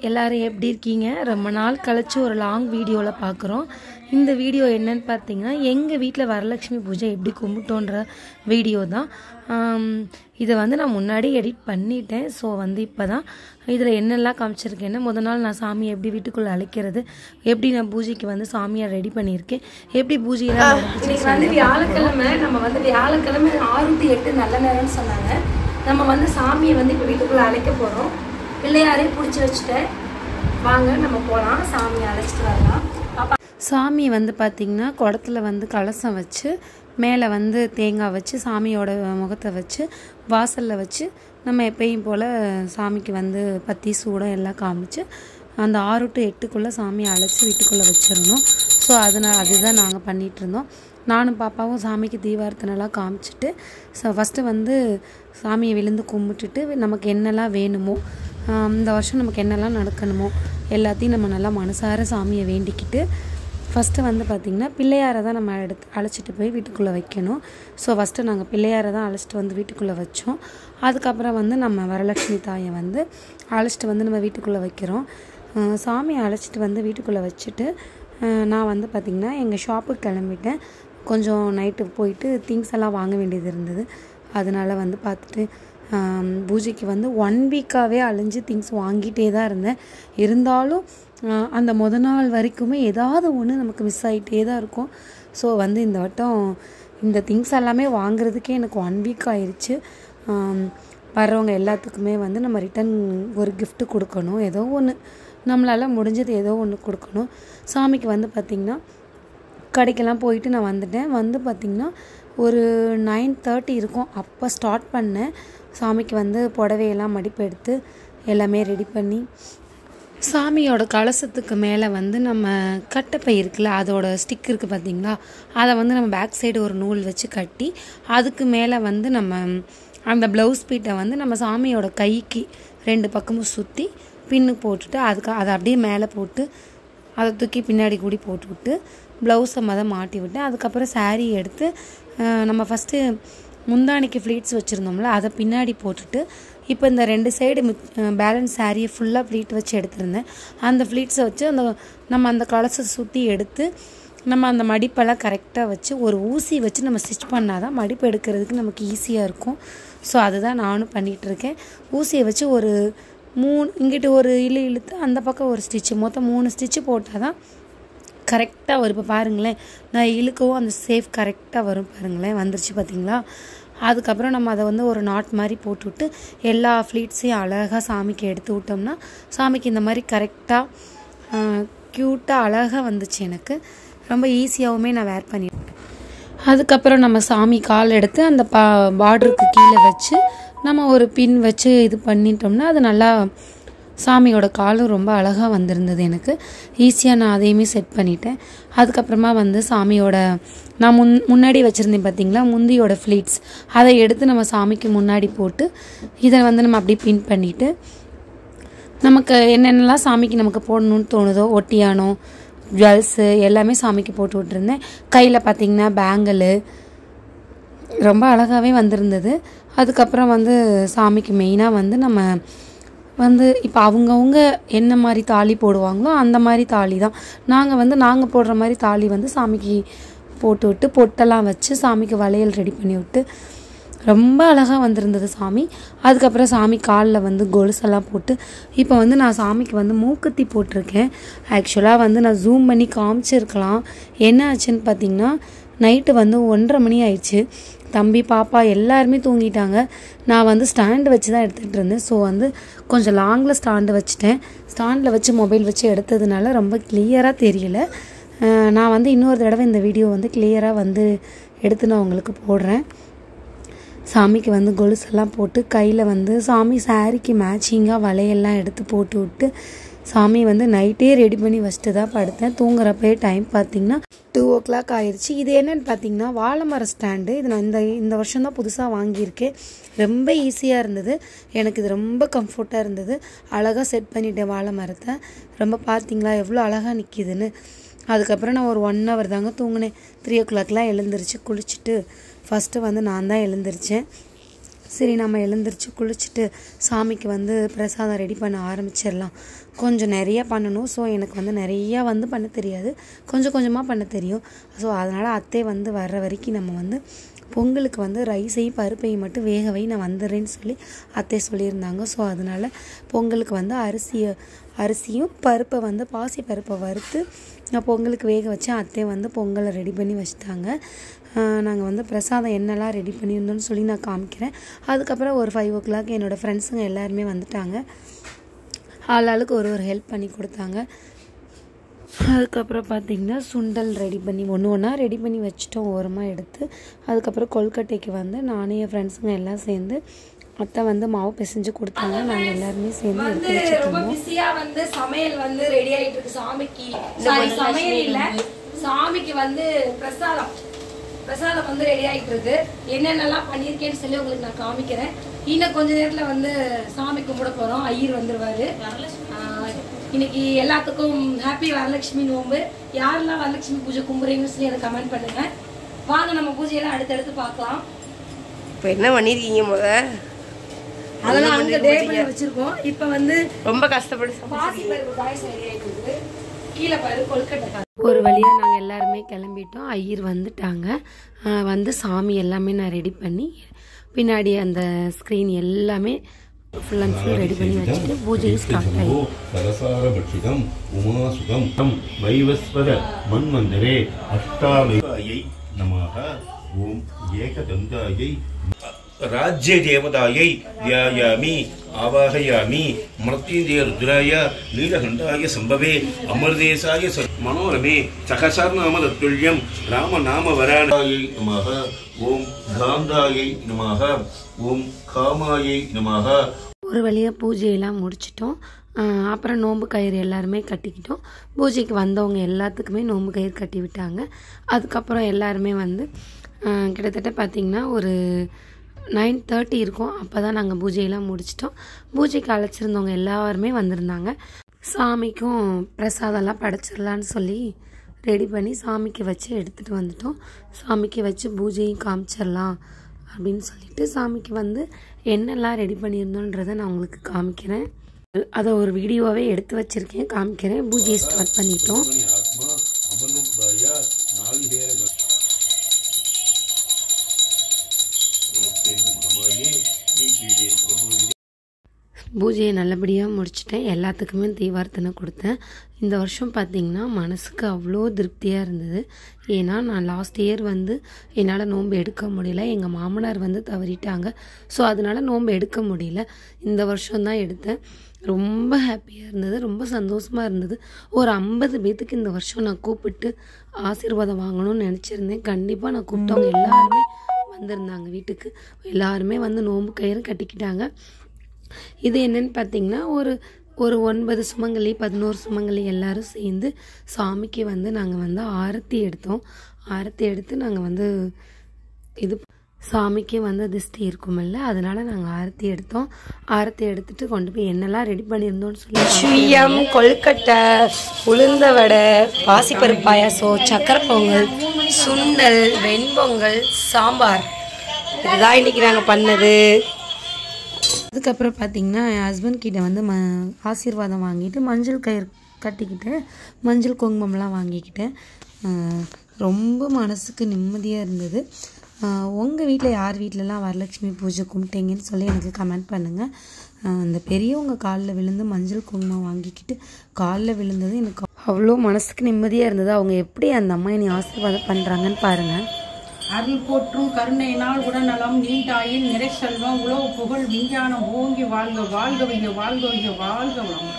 எல்லாரும் எப்படி இருக்கீங்க ரொம்ப நாள் கழிச்சு ஒரு லாங் வீடியோவில் பார்க்குறோம் இந்த வீடியோ என்னன்னு பார்த்தீங்கன்னா எங்கள் வீட்டில் வரலட்சுமி பூஜை எப்படி கும்பிட்டோன்ற வீடியோ தான் ஆம், இதை வந்து நான் முன்னாடி எடிட் பண்ணிட்டேன் ஸோ வந்து இப்போ தான் இதில் என்னெல்லாம் காமிச்சிருக்கேன்னா முத நாள் நான் சாமியை எப்படி வீட்டுக்குள்ளே அழைக்கிறது எப்படி நான் பூஜைக்கு வந்து சாமியை ரெடி பண்ணியிருக்கேன் எப்படி பூஜையெல்லாம் இன்னைக்கு வந்து வியாழக்கிழமை நம்ம வந்து வியாழக்கிழமை ஆறு டு எட்டு நல்ல நேரம்னு சொன்னாங்க நம்ம வந்து சாமியை வந்து இப்போ வீட்டுக்குள்ளே அழைக்க போகிறோம் பிள்ளையாரையும் பிடிச்சி வச்சுட்டேன் வாங்க நம்ம போகலாம் சாமியை அழைச்சிட்டு வரலாம் பாப்பா சாமி வந்து பார்த்திங்கன்னா குடத்துல வந்து கலசம் வச்சு மேலே வந்து தேங்காய் வச்சு சாமியோட முகத்தை வச்சு வாசலில் வச்சு நம்ம எப்பயும் போல் சாமிக்கு வந்து பத்தி சூடம் எல்லாம் காமிச்சு அந்த ஆறு டு எட்டுக்குள்ளே சாமியை அழைச்சி வீட்டுக்குள்ளே வச்சிடணும் ஸோ அதனால் அதுதான் நாங்கள் பண்ணிகிட்டு இருந்தோம் நானும் பாப்பாவும் சாமிக்கு தீபார்த்தனைலாம் காமிச்சிட்டு ஸோ ஃபஸ்ட்டு வந்து சாமியை விழுந்து கும்பிட்டுட்டு நமக்கு என்னெல்லாம் வேணுமோ ஆம், இந்த வருஷம் நமக்கு என்னெல்லாம் நடக்கணுமோ எல்லாத்தையும் நம்ம நல்லா மனசார சாமியை வேண்டிக்கிட்டு ஃபஸ்ட்டு வந்து பார்த்திங்கன்னா பிள்ளையாரை தான் நம்ம எடுத்து அழைச்சிட்டு போய் வீட்டுக்குள்ளே வைக்கணும் ஸோ ஃபஸ்ட்டு நாங்கள் பிள்ளையாரை தான் அழைச்சிட்டு வந்து வீட்டுக்குள்ளே வச்சோம் அதுக்கப்புறம் வந்து நம்ம வரலட்சுமி தாயை வந்து அழைச்சிட்டு வந்து நம்ம வீட்டுக்குள்ளே வைக்கிறோம் அஹ் சாமியை அழைச்சிட்டு வந்து வீட்டுக்குள்ளே வச்சுட்டு அஹ் நான் வந்து பார்த்திங்கன்னா எங்கள் ஷாப்புக்கு கிளம்பிட்டேன் கொஞ்சம் நைட்டு போயிட்டு திங்ஸ் எல்லாம் வாங்க வேண்டியது இருந்தது அதனால் வந்து பார்த்துட்டு ஆம், பூஜைக்கு வந்து ஒன் வீக்காகவே அலைஞ்சு திங்ஸ் வாங்கிட்டே தான் இருந்தேன் இருந்தாலும் ஆ, அந்த முத நாள் வரைக்குமே ஏதாவது ஒன்று நமக்கு மிஸ் ஆகிட்டே தான் இருக்கும் ஸோ வந்து இந்த வட்டம் இந்த திங்ஸ் எல்லாமே வாங்குறதுக்கே எனக்கு ஒன் வீக் ஆயிடுச்சு ஆம், வர்றவங்க எல்லாத்துக்குமே வந்து நம்ம ரிட்டன் ஒரு gift கொடுக்கணும் ஏதோ ஒன்று நம்மளால் முடிஞ்சது ஏதோ ஒன்று கொடுக்கணும் சாமிக்கு வந்து பார்த்திங்கன்னா கடைக்கெல்லாம் போயிட்டு நான் வந்துட்டேன் வந்து பார்த்திங்கன்னா ஒரு நைன் தேர்ட்டி இருக்கும் அப்போ ஸ்டார்ட் பண்ணேன் சாமிக்கு வந்து புடவையெல்லாம் மடிப்பு எடுத்து எல்லாமே ரெடி பண்ணி சாமியோட கலசத்துக்கு மேலே வந்து நம்ம கட்டப்பை இருக்குல்ல அதோட ஸ்டிக் இருக்குது பார்த்தீங்களா அதை வந்து நம்ம பேக் சைடு ஒரு நூல் வச்சு கட்டி அதுக்கு மேலே வந்து நம்ம அந்த ப்ளவுஸ் பீட்டை வந்து நம்ம சாமியோட கைக்கு ரெண்டு பக்கமும் சுற்றி பின்னு போட்டுட்டு அதுக்கு அதை அப்படியே மேலே போட்டு அதை தூக்கி பின்னாடி கூடி போட்டு விட்டு ப்ளவுஸை மொதல் மாட்டி விட்டு அதுக்கப்புறம் saree எடுத்து அஹ், நம்ம ஃபஸ்ட்டு முந்தானிக்கு ஃப்ளீட்ஸ் வச்சுருந்தோம்ல அதை பின்னாடி போட்டுட்டு இப்போ இந்த ரெண்டு சைடு பேலன்ஸ் சாரியை ஃபுல்லாக ஃப்ளீட் வச்சு எடுத்திருந்தேன் அந்த ஃப்ளீட்ஸை வச்சு அந்த நம்ம அந்த கலசை சுற்றி எடுத்து நம்ம அந்த மடிப்பெல்லாம் கரெக்டாக வச்சு ஒரு ஊசி வச்சு நம்ம ஸ்டிச் பண்ணால் தான் மடிப்பு எடுக்கிறதுக்கு நமக்கு ஈஸியாக இருக்கும் ஸோ அதுதான் நானும் பண்ணிகிட்டு இருக்கேன் ஊசியை வச்சு ஒரு மூணு இங்கிட்டு ஒரு இழு இழுத்து அந்த பக்கம் ஒரு ஸ்டிச்சு மொத்தம் மூணு ஸ்டிச்சு போட்டால் தான் கரெக்டாக வரும் இப்போ பாருங்களேன் நான் இழுக்கவும் அந்த சேஃப் கரெக்டாக வரும் பாருங்களேன் வந்துருச்சு பார்த்தீங்களா அதுக்கப்புறம் நம்ம அதை வந்து ஒரு நாட் மாதிரி போட்டுவிட்டு எல்லா ஃப்ளீட்ஸையும் அழகாக சாமிக்கு எடுத்து விட்டோம்னா சாமிக்கு இந்த மாதிரி கரெக்டாக க்யூட்டாக அழகாக வந்துச்சு எனக்கு ரொம்ப ஈஸியாகவுமே நான் வேர் பண்ணிட்டேன் அதுக்கப்புறம் நம்ம சாமி கால் எடுத்து அந்த பா பார்டருக்கு கீழே வச்சு நம்ம ஒரு பின் வச்சு இது பண்ணிட்டோம்னா அது நல்லா சாமியோட காலும் ரொம்ப அழகாக வந்திருந்தது எனக்கு ஈஸியாக நான் அதையுமே செட் பண்ணிட்டேன் அதுக்கப்புறமா வந்து சாமியோட நான் முன் முன்னாடி வச்சுருந்தேன் பார்த்தீங்களா முந்தியோட ஃப்ளீட்ஸ் அதை எடுத்து நம்ம சாமிக்கு முன்னாடி போட்டு இதை வந்து நம்ம அப்படியே பின் பண்ணிவிட்டு நமக்கு என்னென்னலாம் சாமிக்கு நமக்கு போடணும்னு தோணுதோ ஒட்டியானோ ஜுவல்ஸு எல்லாமே சாமிக்கு போட்டு விட்டுருந்தேன் கையில் பார்த்தீங்கன்னா பேங்கிள் ரொம்ப அழகாகவே வந்திருந்தது அதுக்கப்புறம் வந்து சாமிக்கு மெயினாக வந்து நம்ம வந்து இப்போ அவங்கவுங்க என்ன மாதிரி தாலி போடுவாங்களோ அந்த மாதிரி தாலி தான் நாங்கள் வந்து நாங்கள் போடுற மாதிரி தாலி வந்து சாமிக்கு போட்டு விட்டு பொட்டெல்லாம் வச்சு சாமிக்கு வளையல் ரெடி பண்ணி விட்டு ரொம்ப அழகாக வந்திருந்தது சாமி அதுக்கப்புறம் சாமி காலில் வந்து கொலுசெல்லாம் போட்டு இப்போ வந்து நான் சாமிக்கு வந்து மூக்குத்தி போட்டிருக்கேன் ஆக்சுவலாக வந்து நான் ஜூம் பண்ணி காமிச்சிருக்கலாம் என்ன ஆச்சுன்னு பார்த்தீங்கன்னா நைட்டு வந்து ஒன்றரை மணி ஆயிடுச்சு தம்பி பாப்பா எல்லாருமே தூங்கிட்டாங்க நான் வந்து ஸ்டாண்டு வச்சு தான் எடுத்துகிட்டு இருந்தேன் ஸோ வந்து கொஞ்சம் லாங்கில் ஸ்டாண்டு வச்சுட்டேன் ஸ்டாண்டில் வச்சு மொபைல் வச்சு எடுத்ததுனால ரொம்ப கிளியராக தெரியல அஹ் நான் வந்து இன்னொரு தடவை இந்த வீடியோ வந்து கிளியராக வந்து எடுத்து நான் உங்களுக்கு போடுறேன் சாமிக்கு வந்து கொலுசெல்லாம் போட்டு கையில் வந்து சாமி சாரிக்கு மேட்சிங்காக வளையெல்லாம் எடுத்து போட்டு விட்டு சாமி வந்து நைட்டே ரெடி பண்ணி வச்சுட்டு தான் படுத்தேன் தூங்குறப்பே டைம் பார்த்தீங்கன்னா டூ ஓ கிளாக் ஆயிடுச்சு இது என்னன்னு பார்த்தீங்கன்னா வாழை மர ஸ்டாண்டு இது நான் இந்த இந்த வருஷம் தான் புதுசாக வாங்கியிருக்கேன் ரொம்ப ஈஸியாக இருந்தது எனக்கு இது ரொம்ப கம்ஃபர்ட்டாக இருந்தது அழகாக செட் பண்ணிட்டேன் வாழை மரத்தை ரொம்ப பார்த்தீங்களா எவ்வளோ அழகாக நிற்கிதுன்னு அதுக்கப்புறம் நான் ஒரு ஒன் ஹவர் தாங்க தூங்கினேன் த்ரீ ஓ கிளாக்லாம் எழுந்திரிச்சு குளிச்சுட்டு ஃபஸ்ட்டு வந்து நான் தான் எழுந்திரிச்சேன் சரி நம்ம எழுந்திரிச்சு குளிச்சுட்டு சாமிக்கு வந்து பிரசாதம் ரெடி பண்ண ஆரம்பிச்சிடலாம் கொஞ்சம் நிறைய பண்ணணும் ஸோ எனக்கு வந்து நிறையா வந்து பண்ண தெரியாது கொஞ்சம் கொஞ்சமாக பண்ண தெரியும் ஸோ அதனால் அத்தை வந்து வர்ற வரைக்கும் நம்ம வந்து பொங்கலுக்கு வந்து ரைஸையும் பருப்பையும் மட்டும் வேக வை நான் வந்துடுறேன்னு சொல்லி அத்தை சொல்லியிருந்தாங்க ஸோ அதனால் பொங்கலுக்கு வந்து அரிசியை அரிசியும் பருப்பை வந்து பாசி பருப்பை வறுத்து நான் பொங்கலுக்கு வேக வச்சேன் அத்தை வந்து பொங்கலை ரெடி பண்ணி வச்சுட்டாங்க நாங்கள் வந்து பிரசாதம் என்னெல்லாம் ரெடி பண்ணியிருந்தோம்னு சொல்லி நான் காமிக்கிறேன் அதுக்கப்புறம் ஒரு ஃபைவ் ஓ கிளாக் என்னோடய ஃப்ரெண்ட்ஸுங்க எல்லாருமே வந்துட்டாங்க ஆள் ஆளுக்கு ஒரு ஒரு ஹெல்ப் பண்ணி கொடுத்தாங்க அதுக்கப்புறம் பார்த்திங்கன்னா சுண்டல் ரெடி பண்ணி ஒன்று ஒன்றா ரெடி பண்ணி வச்சுட்டோம் ஓரமாக எடுத்து அதுக்கப்புறம் கொல்கட்டைக்கு வந்து நானும் என் ஃப்ரெண்ட்ஸுங்க எல்லாம் சேர்ந்து அத்தை வந்து மாவு பிசைஞ்சு கொடுத்தாங்க நாங்கள் எல்லாருமே சேர்ந்து எடுத்து வந்து வச்சுட்டு ரொம்ப இருந்தோம் பிஸியா வந்து சமையல் வந்து ரெடி ஆயிட்டு இருக்கு சாமிக்கு சாரி சமையல் இல்ல சாமிக்கு வந்து பிரசாதம் பிரசாதம் வந்து ரெடி ஆயிட்டு இருக்கு என்னென்னலாம் பண்ணியிருக்கேன்னு சொல்லி உங்களுக்கு நான் காமிக்கிறேன் இன்னும் கொஞ்ச நேரத்துல வந்து சாமி கும்பிட போறோம் ஐயர் வந்துருவாரு ஆஹ் இன்னைக்கு எல்லாத்துக்கும் ஹாப்பி வரலட்சுமி நோம்பு யாரெல்லாம் வரலட்சுமி பூஜை கும்பிடுறீங்கன்னு சொல்லி எனக்கு கமெண்ட் பண்ணுங்க வாங்க நம்ம பூஜையெல்லாம் அடுத்தடுத்து பார்க்கலாம் இப்போ என்ன பண்ணிருக்கீங்க முத அதெல்லாம் அங்க டே பண்ணி வச்சிருக்கோம் இப்போ வந்து ரொம்ப கஷ்டப்பட்டு சமைச்சீங்க. பாசி பருப்பு பாயசம் ரெடி ஆயிட்டு இருக்கு கீழே பாரு கொல்கட்டை ஒரு வழியாக நாங்கள் எல்லாருமே கிளம்பிட்டோம் ஐயர் வந்துட்டாங்க ஆஹ் வந்து சாமி எல்லாமே நான் ரெடி பண்ணி பின்னாடி அந்த ஸ்க்ரீன் எல்லாமே ஃபுல் அண்ட் ஃபுல் ரெடி பண்ணி வச்சுட்டு பூஜையும் ஸ்டார்ட் ஆகி சரசாரபட்சிதம் உமாசுதம் தம் வைவஸ்வத மன்வந்தரே அஷ்டாவயை நமः ஓம் ஏகதந்தாயை ராஜ்ய தேவதாயை தியாயாமி ஆவாகயாமி மர்த்தியந்தே ருத்ராய நீலகண்டாய சம்பவே அமர்தேசாய ச- மனோரமே சகசர்நாம தத்துல்யம் ராமநாம வராணாயை நமः ஓம் காந்தாயை நமः ஓம் காமாயை நமः ஒரு வழியாக பூஜையெல்லாம் முடிச்சிட்டோம் ஆஹ் அப்புறம் நோன்பு கயிறு எல்லாருமே கட்டிக்கிட்டோம் பூஜைக்கு வந்தவங்க எல்லாத்துக்குமே நோன்பு கயிறு கட்டி விட்டாங்க அதுக்கப்புறம் எல்லாருமே வந்து ஆஹ் கிட்டத்தட்ட பார்த்திங்கன்னா ஒரு நைன் தேர்ட்டி இருக்கும் அப்போ தான் நாங்கள் பூஜையெல்லாம் முடிச்சிட்டோம் பூஜைக்கு அழைச்சிருந்தவங்க எல்லாருமே வந்திருந்தாங்க சாமிக்கும் பிரசாதம்லாம் படைச்சிடலான்னு சொல்லி ரெடி பண்ணி சாமிக்கு வச்சு எடுத்துகிட்டு வந்துட்டோம் சாமிக்கு வச்சு பூஜையும் காமிச்சிடலாம் அப்படின்னு சொல்லிட்டு சாமிக்கு வந்து என்னெல்லாம் ரெடி பண்ணியிருந்தோன்றதை நான் உங்களுக்கு காமிக்கிறேன் அதை ஒரு வீடியோவாகவே எடுத்து வச்சுருக்கேன் காமிக்கிறேன் பூஜையை ஸ்டார்ட் பண்ணிட்டோம் ஆத்மா அமனுபாய நாளிகேர நமஸ்தே மகமாயே ஸ்ரீ பீடே பிரபுஜி பூஜையை நல்லபடியாக முடிச்சிட்டேன் எல்லாத்துக்குமே தீவார்த்தனை கொடுத்தேன் இந்த வருஷம் பார்த்திங்கன்னா மனசுக்கு அவ்வளோ திருப்தியாக இருந்தது ஏன்னா நான் லாஸ்ட் இயர் வந்து என்னால் நோன்பு எடுக்க முடியல எங்கள் மாமனார் வந்து தவறிட்டாங்க ஸோ அதனால் நோன்பு எடுக்க முடியல இந்த வருஷம்தான் எடுத்தேன் ரொம்ப ஹாப்பியாக இருந்தது ரொம்ப சந்தோஷமாக இருந்தது ஒரு ஐம்பது பேத்துக்கு இந்த வருஷம் நான் கூப்பிட்டு ஆசீர்வாதம் வாங்கணும்னு நினச்சிருந்தேன் கண்டிப்பாக நான் கூப்பிட்டவங்க எல்லாருமே வந்திருந்தாங்க வீட்டுக்கு எல்லாருமே வந்து நோன்பு கயிறு கட்டிக்கிட்டாங்க இது என்னன்னு பார்த்தீங்கன்னா ஒரு ஒரு ஒன்பது சுமங்கலி பதினோரு சுமங்கலி எல்லாரும் சேர்ந்து சாமிக்கு வந்து நாங்கள் வந்து ஆரத்தி எடுத்தோம் ஆரத்தி எடுத்து நாங்கள் வந்து இது சாமிக்கு வந்து திஷ்டி இருக்குமில்ல அதனால நாங்கள் ஆரத்தி எடுத்தோம் ஆரத்தி எடுத்துட்டு கொண்டு போய் என்னெல்லாம் ரெடி பண்ணியிருந்தோம்னு சொல்லி சுயம் கொல்கட்டை உளுந்த வடை பாசிப்பருப்பு பாயாசம் சக்கரை பொங்கல் சுண்டல் வெண்பொங்கல் சாம்பார் இதுதான் இன்னைக்கு நாங்கள் பண்ணது அதுக்கப்புறம் பார்த்தீங்கன்னா என் ஹஸ்பண்ட் கிட்ட வந்து ம ஆசீர்வாதம் வாங்கிட்டு மஞ்சள் கயிறு கட்டிக்கிட்டு மஞ்சள் குங்குமம்லாம் வாங்கிக்கிட்டேன் ஆஹ் ரொம்ப மனசுக்கு நிம்மதியாக இருந்தது உங்கள் வீட்டில் யார் வீட்டிலலாம் வரலட்சுமி பூஜை கும்பிட்டீங்கன்னு சொல்லி எனக்கு கமெண்ட் பண்ணுங்கள் அந்த பெரியவங்க காலில் விழுந்து மஞ்சள் குங்குமம் வாங்கிக்கிட்டு காலில் விழுந்தது எனக்கு அவ்வளோ மனசுக்கு நிம்மதியாக இருந்தது அவங்க எப்படி அந்த அம்மா என்னை ஆசீர்வாதம் பண்ணுறாங்கன்னு பாருங்கள் அருள் போற்றும் கருணையினால் உடல்நலம் நீண்டாயின் நிறை செல்வம் உலவு புகழ் விஞ்ஞானம் ஓங்கி வாழ்க வாழ்க வைய வாழ்க வைய வாழ்க வளம்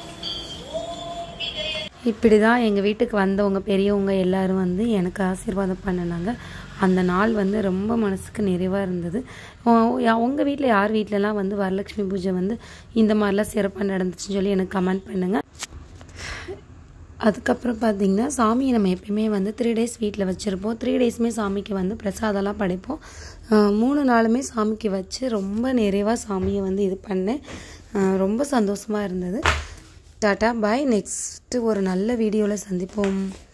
இப்படி தான் எங்கள் வீட்டுக்கு வந்தவங்க பெரியவங்க எல்லாரும் வந்து எனக்கு ஆசீர்வாதம் பண்ணினாங்க அந்த நாள் வந்து ரொம்ப மனசுக்கு நிறைவாக இருந்தது உங்கள் வீட்டில் யார் வீட்டிலலாம் வந்து வரலட்சுமி பூஜை வந்து இந்த மாதிரிலாம் சிறப்பாக நடந்துச்சுன்னு சொல்லி எனக்கு கமெண்ட் பண்ணுங்கள் அதுக்கப்புறம் பார்த்தீங்கன்னா சாமியை நம்ம எப்பயுமே வந்து த்ரீ டேஸ் வீட்டில் வச்சுருப்போம் த்ரீ டேஸுமே சாமிக்கு வந்து பிரசாதம்லாம் படைப்போம் ஆஹ் மூணு நாளுமே சாமிக்கு வச்சு ரொம்ப நிறைவாக சாமியை வந்து இது பண்ணேன் ஆஹ் ரொம்ப சந்தோஷமாக இருந்தது டாட்டா பாய் நெக்ஸ்ட்டு ஒரு நல்ல வீடியோவில் சந்திப்போம்